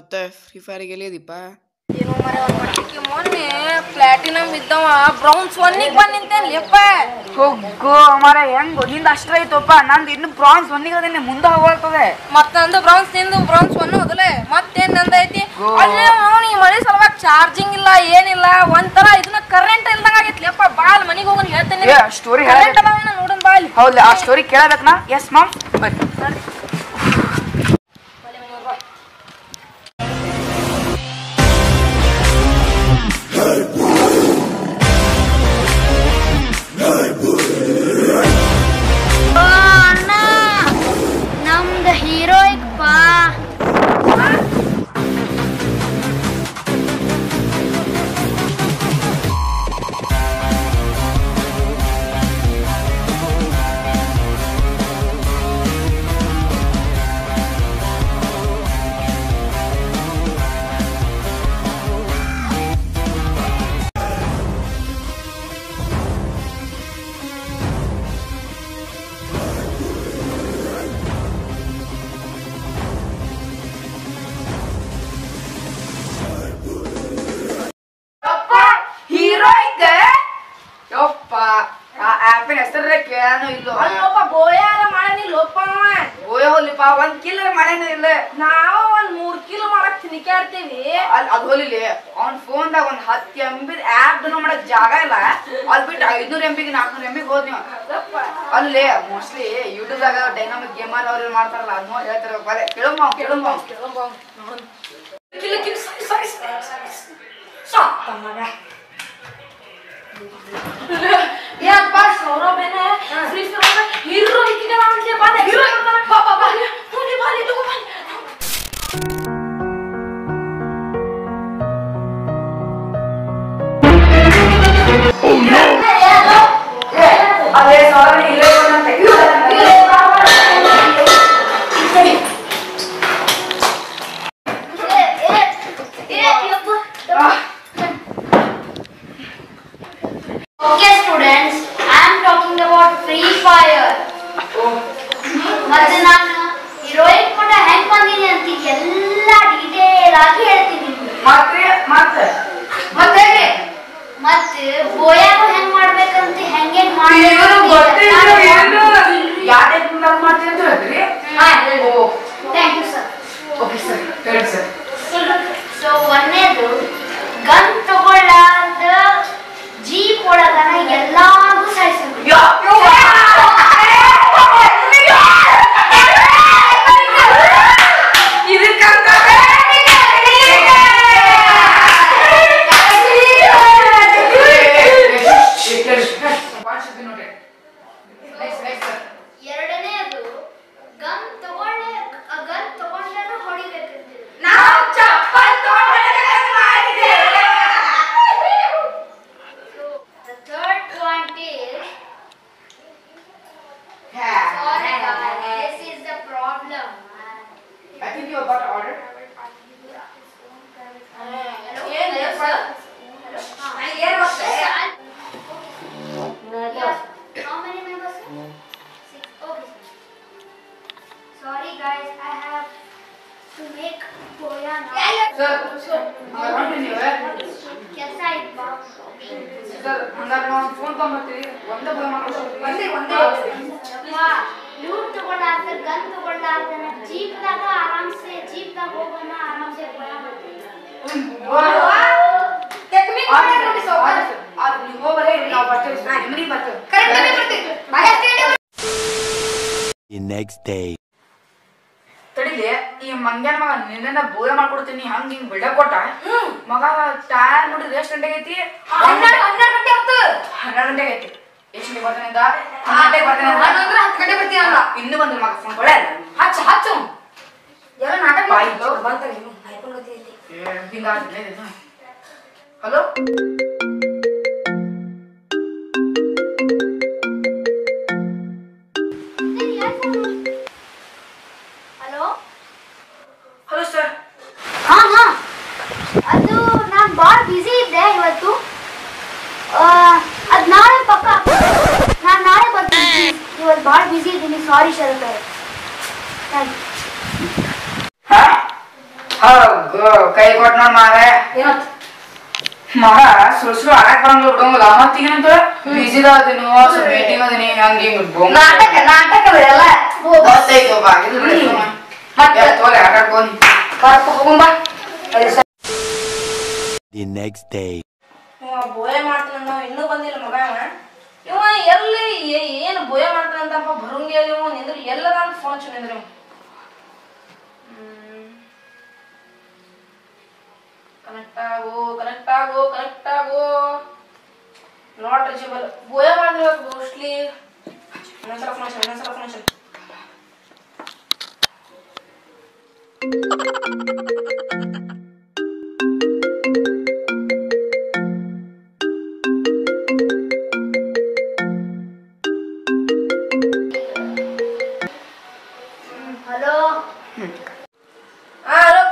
ಮತ್ತೆ ಫ್ರೀ ಫೈರ್ಗೆ ಎಲ್ಲಿದೀಪ ಏನೋ ಮರೆ ಒಂದ್ ಮಟ್ಟಿಗೆ ಮೊನ್ನೆ ಪ್ಲಾಟಿನಮ್ ಇದ್ದವ ಬ್ರೌನ್ಸ್ ಒನ್ನಿಗೆ ಬಂದ್ ನಿಂತೇನ್ ಲೆಪ್ಪ ಹೋಗೋ ಮಾರ ಹೆಂಗ್ ನಿಂದ ಅಷ್ಟ್ರ ಐತಪ್ಪ ನಂದು ಇನ್ನು ಬ್ರಾನ್ಸ್ ಒಂದಿಗೆ ಅದನ್ನೇ ಮುಂದೆ ಹೋಗ್ತದೆ ಮತ್ತ ನಂದು ಬ್ರೌನ್ಸ್ ನಿಂದು ಬ್ರೌನ್ಸ್ ಒನ್ ಹೋದಲೆ ಮತ್ತೇನ್ ನಂದೈತಿ ಅಲ್ಲೇ ಅವ್ನು ಈ ಮಳೆ ಸಲುವಾಗಿ ಚಾರ್ಜಿಂಗ್ ಇಲ್ಲ ಏನಿಲ್ಲ ಒಂಥರ ಇದನ್ನ ಕರೆಂಟ್ ಇಲ್ದಂಗ ಆಗೈತಿ ಲೆಪ್ಪ ಬಾಲ್ ಮನಿಗೆ ಹೋಗೋನ್ ಹೇಳ್ತೇನೆ ಏ ಸ್ಟೋರಿ ಕರೆಂಟ್ ಅದಾವೇನ ನೋಡೋಣ ಬಾಲ್ ಹೌದು ಆ ಸ್ಟೋರಿ ಕೇಳಬೇಕನಾ ಎಸ್ ಮಾಮ್ ಬರ್ರಿ ಅಣ್ಣ ನಮ್ದು ಹೀರೋಯಿಕ್ ಬಾ ಹೀರೋ ಇದ್ದೆ ಯಪ್ಪ ಆ ಆ್ಯಪಿನ ಹೆಸರೇ ಕೇಳಾನು ಇಲ್ಲ ಅಲ್ಲೊಬ್ಬ ಗೋಯಾರ ಮಾಡನಿ ಲೋಪ ಅವ. ಓಯ್ ಹೋಲಿಪ್ಪ ಒಂದ್ ಕಿಲ್ಲರ್ ಮಾಡೇನ ಇಲ್ಲ ನಾವು ಒಂದ್ ಮೂರ್ ಕಿಲೋ ಮಾಡಕ್ ತಿನ್ಕಾಡ್ತೀವಿ ಅಲ್ಲಿ ಅದು ಹೋಲಿಲಿ ಅವ್ನ ಫೋನ್ದಾಗ ಒಂದ್ ಹತ್ತು ಎಂ ಬಿ ಆ್ಯಪ್ ಡೌನ್ಲೋಡ್ ಮಾಡಕ್ ಜಾಗ ಇಲ್ಲ ಅಲ್ಲಿ ಬಿಟ್ಟು ಐದ್ನೂರು ಎಂ ಬಿಗೆ ನಾಲ್ಕುನೂರು ಎಂ ಬಿಗೆ ಹೋದ್ ನೀವು ಅಲ್ಲಿ ಮೋಸ್ಟ್ಲಿ ಯೂಟ್ಯೂಬ್ದಾಗ ಡೈನಾಮಿಕ್ ಗೇಮರ್ ಅವ್ರು ಮಾಡ್ತಾರಲ್ಲ ಅದ್ ನೋಡಿ ಹೇಳ್ತಾರೆ ಬರೇ ಕೇಳಮ್ಮ ಕೇಳಮ್ಮ ಕಿಲ ಕಿಲ ಸಾರಿ ಸಾರಿ ಸಾರಿ ಸಾಕ ಮಗ ಯಾಕ ಸೌರಭೇನೆ ಫ್ರೀ ಫೈರ್ ಹೀರೋ ಇಕ್ಕಿಗೆ ಮಾಡ್ಲಿ ಬಾ ಹೀರೋ ಬಾ ಬಾ ಬಾ ಹೋಗಿ ಬಾ ಇಲ್ಲಿ ಬಾ ಅದೇ ಸಾವಿರ ಇಲ್ಲೇ ಅಂತ Okay students, I am talking about Free Fire. ಮತ್ತೆ ನಾನು ಹೀರೋಯಿಕ್ ಕೂಡ ಹೆಂಗ್ ಬಂದಿದೆ ಅಂತ ಎಲ್ಲ ಡೀಟೇಲ್ ಆಗಿ ಹೇಳ್ತೀನಿ ನಿಮ್ಗೆ. ಮತ್ತೆ ಮತ್ತೆ ಮತ್ತೆ ಮತ್ತೆ ಬೋಯಾಗ ಹೆಂಗ್ ಮಾಡ್ಬೇಕಂತ ಹೆಂಗೆ ಏನು ಗೊತ್ತಿಲ್ಲ ಏನು ಯಾವ ಟೈಪ್ ಮಾಡ್ತೀವಿ ಅಂತ ಹೇಳ್ತೀರಿ ಓ thank you sir okay sir ಹೇಳಿ ಸರ್ ಸೊ ಒಂದೇದು ಗನ್ ತಗೊಳ್ಳಾರ್ದ ಜೀಪ್ ಒಳಗನ ಎಲ್ಲಾರ್ಗೂ ಸಾಯಿಸ್ಬೇಕು ಎರಡನೇದು ಗನ್ ತಗೊಂಡ ಗನ್ ತಗೊಂಡಾರ ಹೊಡಿಬೇಕಂತ So the third point is sorry guys, this is the problem. I think you got order. ಏನ್ ಸರ್ ಏನ್ ಮತ್ತೆ Yes. How many members? Six. Okay. Sorry guys, I have to make Boya now. Sir, I want to know. ಕೆಲಸ ಆಯ್ತು sir ಹಂಗಾರೆ ನಾವು phone ತಗೊಂಬರ್ತೀವಿ ಒಂದೇ ಭಯ ಮಾಡ್ಕೊಂಡು ಒಂದೇ ಒಂದೇ ಲೂಟ್ ತಗೊಂಡಾರ್ದ ಗನ್ ತಗೊಂಡಾರ್ದನ ಜೀಪ್ದಾಗ ಆರಾಮ್ಸೆ ಜೀಪ್ದಾಗ ಹೋಗೋಣ ಆರಾಮ್ಸೆ ಭಯ ಮಾಡ್ತೀವಿ ಟೆಕ್ನಿಕ್ ಮಾಡಿ ನೋಡಿ ಸರ್ ಅದು ನೀವು ಹೋಗಲೇ ನಾವು ಬರ್ತೇವೆ ನಿಮ್ಮನೆ ಬರ್ತೇವೆ ಕರೆಕ್ಟ್ ಆಗಿ ಬರ್ತೀವಿ ಬಾಯ್ ಅಷ್ಟೇ The next day. ತಡಿಲಿ ಈ ಮಂಗ್ಯಾನ ಮಗ ನಿನ್ನ ಬೋಯ ಮಾಡ್ಕೊಡ್ತೀನಿ ಹಂಗ ಹಿಂಗ್ ಬಿಡ ಕೊಟ್ಟ ಮಗ ಟೈಮ್ ನೋಡಿದ್ರೆ ಎಷ್ಟು ಗಂಟೆಗೆ ಐತಿ ಹನ್ನೆರಡು ಹನ್ನೆರಡು ಗಂಟೆ ಆಗ್ತದೆ ಹನ್ನೆರಡು ಗಂಟೆಗೆ ಐತಿ ಎಷ್ಟು ಗಂಟೆಗೆ ಬರ್ತಾನೆ ಅಂದ ಹತ್ತು ಗಂಟೆಗೆ ಬರ್ತಾನೆ ಅಂದ. ಹನ್ನೊಂದ್ರೆ ಹತ್ತು ಗಂಟೆ ಬರ್ತೀಯ ಅಲ್ಲ ಇನ್ನು ಬಂದ್ರೆ ಮಗ ಫೋನ್ ಕೊಳೆ ಹಚ್ಚು ಹಚ್ಚು ಎಲ್ಲ ನಾಟಕ ಬಾಯ್. ಮಾಡ್ತಿದ್ರು ಬಂತ ನೀವು ಹಾಯ್ಕೊಂಡು ಗೊತ್ತೈತಿ ಹಿಂಗಾಗ್ತದೆ ಹಲೋ ಹಲೋ ಹಲೋ ಸರ್ ಹಾ ಹಾ ಅದು ನಾನು ಭಾಳ ಬ್ಯುಸಿ ಇದ್ದೆ ಇವತ್ತು ಆ, ಅದ್ ನಾಳೆ ಪಕ್ಕ ನಾನು ನಾಳೆ ಬರ್ತೀನಿ ಇವತ್ತು ಭಾಳ ಬ್ಯುಸಿ ಇದ್ದೀನಿ ಸಾರಿ ಶರತ್ ಅವರೇ ಥ್ಯಾಂಕ್ ಯು ಹೌದು ಕೈ ಕೊಟ್ಟು ನೋಡ್ ಮಾರೆ ಏನತ್ ಮಗ ಸುಳ್ ಸುಳು ಆಡಕ್ ಬರಂಗಿಲ್ಲ ಬಿಡಂಗಿಲ್ಲ ಮತ್ತೀಗೇನಂತ ಬಿಸಿದ ಅದೀನಿ ಮೀಟಿಂಗ್ ಅದೀನಿ ಹಂಗ ಹಿಂಗ ಬೊಂಬ ನಾಟಕ ನಾಟಕ ಎಲ್ಲ ಗೊತ್ತೈತು ಬಾ ಇದು ಬಿಡು ಸುಮ್ಮ. ಮತ್ತೆ? ಎಷ್ಟ್ ತೋಲೆ ಆಟ ಆಡ್ಕೊಂಡ್ ಕರ್ಕೊ ಹೋಗುಂಬ The next day. ಇವ ಬೋಯ ಮಾಡ್ತಾನ ನಾವು ಇನ್ನೂ ಬಂದಿಲ್ಲ ಮಗ ಅವ. ಇವ ಎಲ್ಲಿ ಏ- ಏನು ಬೋಯ ಮಾಡ್ತಾನಂತಪ್ಪ ಬರುಂಗಿಯಲ್ಲಿ ಇವ ನಿಂದ್ರಿ ಎಲ್ಲದ ಅಂತ ಫೋನ್ ಹಚ್ಚು ನಿಂದ್ರಿ ಇವ. ಹ್ಮ್. ಕನೆಕ್ಟ್ ಆಗು ಕನೆಕ್ಟ್ ಆಗು ಕನೆಕ್ಟ್ ಆಗು ನಾಟ್ ರೀಚಬಲ್ ಬೋಯ ಮಾಡಿದ್ರೆ ಮೋಸ್ಟ್ಲಿ ಇನ್ನೊಂದ್ಸಲ ಫೋನ್ ಹಚ್ಚು ಇನ್ನೊಂದ್ಸಲ ಫೋನ್ ಹಚ್ಚು ಹಲೋ ಹಾ ಅಲ್ಲಪ್ಪ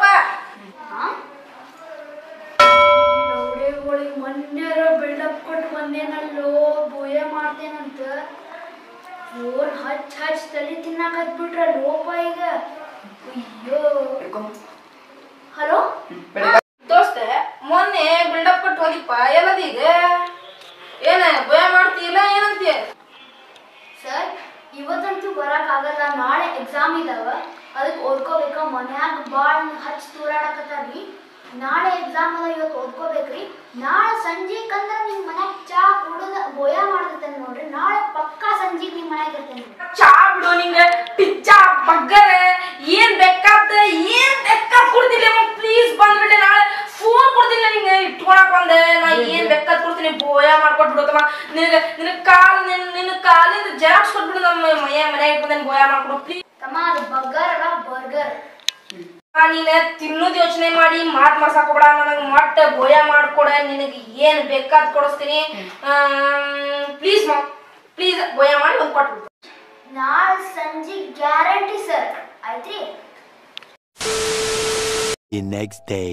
ರೌಡಿಗಳಿಗೆ ಮೊನ್ನೆರ ಬಿಲ್ಡಪ್ ಕೊಟ್ಟು ಬಂದೇನಲ್ಲೋ ಬೋಯ ಮಾಡ್ತೇನಂತ ಫೋನ್ ಹಚ್ ಹಚ್ ತಲೆ ತಿನ್ನಾಕ ಹತ್ಬಿಟ್ರ ಲೋಪ ಈಗ ಅಯ್ಯೋ ಹಲೋ ದೋಸ್ತ ಮೊನ್ನೆ ಬಿಲ್ಡಪ್ ಕೊಟ್ಟು ಹೋಗಿಪ್ಪ ಎಲ್ಲದೀಗ ಏನ ಭಯ ಮಾಡ್ತೀಯಲ್ಲ ಏನಂತೀಯ ಸರ್ ಇವತ್ತಂತೂ ಬರಕ್ ಆಗಲ್ಲ ನಾಳೆ ಎಕ್ಸಾಮ್ ಇದಾವ ಅದಕ್ಕೆ ಓದ್ಕೋಬೇಕ ಮನ್ಯಾಗ ಭಾಳ ಹಚ್ ತೂರಾಡಕತ್ತಾರ್ರಿ ನಾಳೆ ಎಕ್ಸಾಮ್ ಅದ ಇವತ್ತು ಓದ್ಕೋಬೇಕ್ರಿ ನಾಳೆ ಸಂಜೆಗ್ ಅಂದ್ರೆ ನಿಮ್ ಮನ್ಯಾಗ ಚಾ ಕುಡುದ ಬೋಯ ಮಾಡಿರ್ತೇನೆ ನೋಡ್ರಿ ನಾಳೆ ಪಕ್ಕಾ ಸಂಜೆಗ್ ನಿಮ್ ಮನ್ಯಾಗ ಇರ್ತೇನೆ ಚಾ ಬಿಡು ನಿಂಗ ಪಿಜ್ಜಾ ಬಗ್ಗರ್ ಏನ್ ಬೇಕಾದ ಏನ್ ಬೇಕಾದ ಕೊಡ್ತಿಲ್ಲ ಪ್ಲೀಸ್ ಬಂದ್ಬಿಟ್ಟೆ ನಾಳೆ ಫೋನ್ ಕೊಡ್ತಿಲ್ಲ ನಿಂಗೆ ಇಟ್ಕೊಳಕ್ ಬಂದೆ ನಾ ಏನ್ ಬೇಕಾದ್ ಕೊಡ್ತೀನಿ ಬೋಯ ಮಾಡ್ಕೊಟ್ ಬಿಡುತ್ತಮ್ಮ ನಿನಗೆ ನಿನ್ನ ಕಾಲ್ ನಿನ್ನ ನಿನ್ನ ಕಾಲಿಂದ ಜೆರಾಕ್ಸ್ ಕೊಟ್ಬಿಡು ನಮ್ಮ ಮಯ ಮನ್ಯಾಗ ಇಟ್ಕೊಂಡೇನೆ ಬೋಯ ಮಾಡ್ಕೊಡು ಪ್ಲೀಸ್ ತಮ್ಮ ಅದು ಬಗ್ಗರ್ ಅಲ್ಲ ಬರ್ಗರ್ ನೀನ ತಿನ್ನೋದ್ ಯೋಚನೆ ಮಾಡಿ ಮಾತ್ ಮಾಡ್ಸಾಕ್ ಹೋಗ್ಬೇಡ ನನಗೆ ಮಟ್ಟ ಬೋಯ ಮಾಡ್ಕೊಡ ನಿನಗೆ ಏನ್ ಬೇಕಾದ್ ಕೊಡಿಸ್ತೀನಿ ಪ್ಲೀಸ್ ಮಾ ಪ್ಲೀಸ್ ಬೋಯ ಮಾಡಿ ಒಂದ್ ಕೊಟ್ಬಿಡು ನಾಳೆ ಸಂಜೆ ಗ್ಯಾರಂಟಿ ಸರ್ ಆಯ್ತ್ರಿ The next day.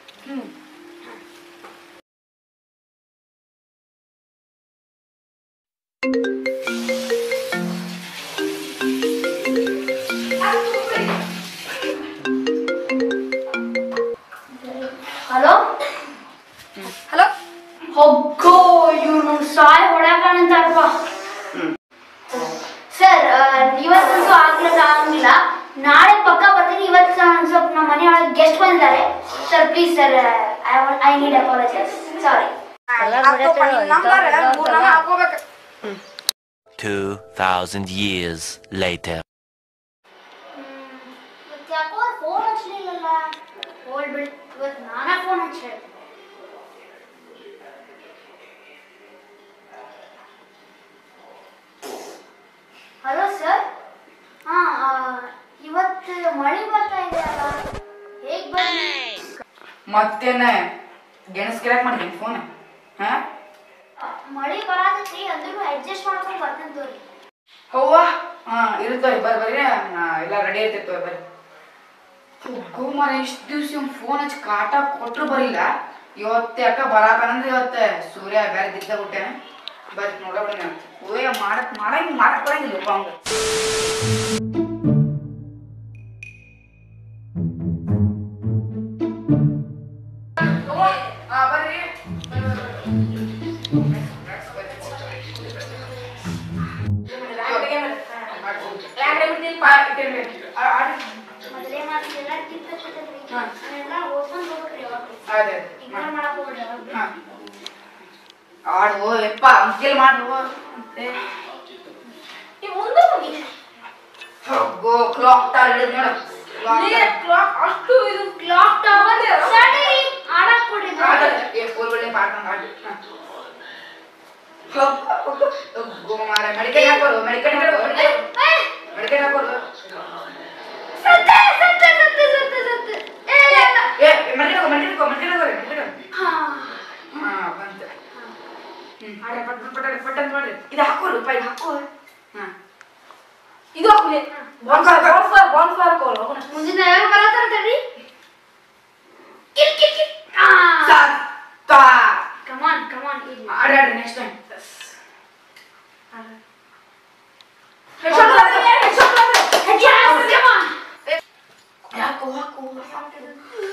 Hello hello ಹೊಗ್ಗೋ ಇವನು ಸಾಯ್ ಹೊಡ್ಯಾಕಂತಾರಪ್ಪ ಸರ್ ಇವತ್ತಂತೂ ಆಗ್ಲಿಕ್ಕೆ ಆಗಂಗಿಲ್ಲ ನಾಳೆ ಪಕ್ಕ ಬರ್ತೀನಿ ಇವತ್ತು ಒಂದ್ ಸ್ವಲ್ಪ ನಮ್ಮ ಮನೆಯೊಳಗೆ ಗೆಸ್ಟ್ ಬಂದಿದ್ದಾರೆ sir please sir I need apologise sorry ಹಾಕೋಬೇಕು 2,000 years later. ಇವತ್ತು ಯಾಕೋ ಫೋನ್ ಹಚ್ಚಲಿಲ್ಲಲ್ಲ ಹೋಲ್ ಬಿಡಿ ಇವತ್ತು ನಾನೇ ಫೋನ್ ಹಚ್ಚಿ ಹೇಳ್ತೀನಿ ಹಲೋ ಸರ್ ಹಾ ಇವತ್ತು ಮಳೆ ಬರ್ತಾ ಇದೆ ಅಲ್ಲ ಹೇಗ್ ಬನ್ನಿ ಮತ್ತೇನ ಗೆಣಸ್ ಗಿರಾಕ್ ಮಾಡಿದ್ದೀನಿ ಫೋನ್ ಹಾ ಮಳೆ ಬರತೈತಿ ಅಂದ್ರೂ ಅಡ್ಜಸ್ಟ್ ಮಾಡ್ಕೊಂಡು ಬರ್ತೇನೆ ತೋರಿ ಹೌವ ಹಾ ಇರುತ್ತವ್ರಿ ಬರ್ರಿ ಬರ್ರಿ ನಾ ಎಲ್ಲ ರೆಡಿ ಇರ್ತಿರ್ತವ್ರಿ ಬರ್ರಿ ಗೋಮಾರ ಇಷ್ಟು ದಿವ್ಸ ಫೋನ್ ಹಚ್ಚಿ ಕಾಟ ಕೊಟ್ರು ಬರಲಿಲ್ಲ ಇವತ್ತು ಯಾಕ ಬರಾಕಂದ್ರೆ ಇವತ್ತು ಸೂರ್ಯ ಬೇರೆ ದಿಗ್ದ ಬಿಟ್ಟೆ ಬರ್ರಿ ನೋಡೋಣ ಓಯ್ ಮಾಡಕ್ ಮಾಡಂಗ್ ಮಾಡಕ್ ಬರಂಗಿಲ್ಲಪ್ಪ ಅವಂಗ ಹಾ ಬರ್ರಿ ಮೊದಲೇ ಮಾಡ್ತಿಲ್ಲ ಟಿಪ್ ಹಚ್ಚತೈತ್ರಿ ಹಾ. ನಾನೆಲ್ಲ ಓದ್ಕೊಂಡು ಹೋಗ್ಬೇಕ್ರಿ ಯಾವಾಗ ಅದೇ ಇಗ್ನೋರ್ ಮಾಡಕ್ ಹೋಗ್ಬೇಡ್ರಿ ಯಾವಾಗ್ಲೂ. ಹಾ. ಆಡು ಯಪ್ಪ ಅಂಕೆಲ್ ಮಾಡು ಅಂತೆ ಮುಂದೆ ಹೋಗಿ ಹೋಗೋ ಕ್ಲಾಕ್ ಟಾರ್ ಹಿಡಿದು ನೋಡು clock tower. ಕ್ಲಾಕ್ ಅಷ್ಟು ಇದು ಕ್ಲಾಕ್ ಟವರ್ ಸರಿ ಆಡಕ್ ಕೊಡ್ರಿ ಆಡು. ಏ ಫುಲ್ ಬೆಳೆ ಪಾಡ್ಕೊಂಡು ಆಡು ಹಾ. ಹೋಗು, ಹೋಗು. ಹೋಗು ಮಾರ್ರೆ, ಮಡಿಕೆ ಹಾಕೋರು ಮಡಿಕೆ ಹಾಕೋರು ಮಡಿಕೆ ಹಾಕೋರು ಸತ್ತೆ ಸತ್ತೆ ಸತ್ತೆ ಸತ್ತೆ ಸತ್ತೆ ಏ ಇಲ್ಲ. ಏ ಮಡಿಕೆ ಹಾಕೋ ಮಡಿಕೆ ಹಾಕೋ ಮಡಿಕೆ ಹಾಕೋರಿ ಮಡಿಕೆ ಹಾಕೋ. ಹಾ. ಹಾ ಬಂತು ಹ್ಮ್ ಆಡ ಪಟ್ ಪಟ್ ಪಟ್ ಪಟ್ ಅಂತ ಮಾಡ್ರಿ ಇದು ಹಾಕೋರು ಪೈ ಹಾಕೋ ಹಾ ಇದು ಹಾಕುಲಿ ಬಾನ್ಫೈರ್ ಬಾನ್ಫೈರ್ ಬಾನ್ಫೈರ್ ಹಾಕೋಲ್ಲ ಹೋಗೋಣ ಮುಂದಿನ ಯಾವಾಗ ಬರತ್ತಾರ ತಡ್ರಿ ಕಿಲ್ ಕಿಲ್ ಕಿಲ್ ಆ ಸತ್ತ ಕಮಾನ್ ಕಮಾನ್ ಇಲ್ಲಿ ಆಡಾಡಿ ನೆಕ್ಸ್ಟ್ ಟೈಮ್ ಕಮಾನ್ ಯಾಕೋ ಹಾಕು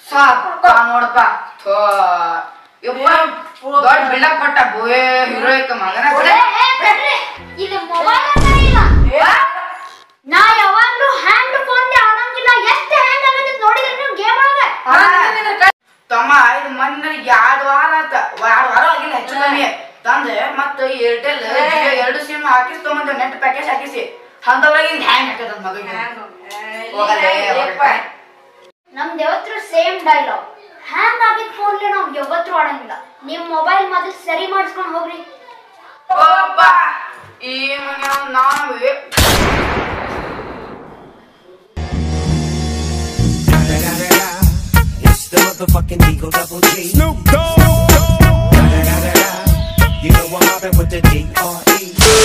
ಸಾಕ ನೋಡಪ್ಪ ಥೋ ಯಪ್ಪ ದೊಡ್ಡ ಬಿಲ್ಡಪ್ ಕೊಟ್ಟ ಬೋಯ್ ಹೀರೋಯಿಕ್ ಮಗನ ಏ, ಏ, ಬಿಡ್ರಿ. ಇದು ಮೊಬೈಲ್ ಅಂತ ಇಲ್ಲ ನಾ ಯಾವಾಗ್ಲೂ ಹ್ಯಾಂಡ್ ಫೋನ್ ಆಡಂಗಿಲ್ಲ ಎಷ್ಟು ಹ್ಯಾಂಗ್ ಆಗತ್ತೆ ನೋಡಿದ್ರೆ ನೀವು ಗೇಮ್ ಒಳಗೆ ತಮ್ಮ ಇದು ಮೊನ್ನೆ ಎರಡ್ ವಾರ ಆತ ಎರಡ್ ವಾರ ಆಗಿಲ್ಲ ಹೆಚ್ಚು ಕಮ್ಮಿ ತಂದೆ ಮತ್ತ ಏರ್ಟೆಲ್ ಜಿಯೋ ಎರಡು ಸಿಮ್ ಹಾಕಿಸ್ ತಗೊಂಡ್ ನೆಟ್ ಪ್ಯಾಕೇಜ್ ಹಾಕಿಸಿ ಅಂತದ್ರಾಗ ಹಿಂಗ್ ಹ್ಯಾಂಗ್ ಹಾಕದ ಮಗಳಿಗೆ ಹೋಗಲೇ ಹೊರಟ. ನಮ್ದು ಯಾವತ್ತೂ ಸೇಮ್ ಡೈಲಾಗ್ ಹ್ಯಾಂಗ್ ಆಗಿದ್ ಫೋನ್ಲೆ ನಾವು ಯಾವತ್ತೂ ಆಡಂಗಿಲ್ಲ ನಿಮ್ ಮೊಬೈಲ್ ಮೊದಲು ಸರಿ ಮಾಡಿಸ್ಕೊಂಡು ಹೋಗ್ರಿ ಓಪ್ಪ ಈ ಮನೆ ನಾನು It's the motherfucking Eagle Double G. Snoop Dogg. You know I'm mobbing with the D.R.E.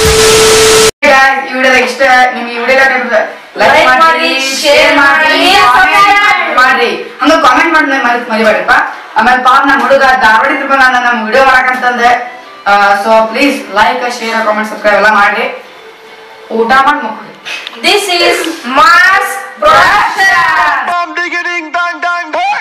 ಈ ವಿಡಿಯೋದಾಗ ಇಷ್ಟ ನಿಮ್ಗೆ ಈ ವಿಡಿಯೋ ಲೈಕ್ Like ಮಾಡಿ ಮಾಡಿ, ಶೇರ್ share ಮಾಡಿ ಮಾಡಿ, comment subscribe ಮಾಡ್ರಿ ಹಂಗ ಕಾಮೆಂಟ್ ಮಾಡಿ ಮರಿ ಮರಿಬೇಡಪ್ಪ ಆಮೇಲೆ ಪಾಪ ನಮ್ಮ ಹುಡುಗ ಧಾರವಾಡ ಬಂದ ನಮ್ಮ ವಿಡಿಯೋ ಮಾಡಕಂತಂದೆ so please like share comment subscribe ಎಲ್ಲ ಮಾಡ್ರಿ ಊಟ ಮಾಡಿ ಮಕ್ಕಳು This is mass production. I'm digging dang dang boy.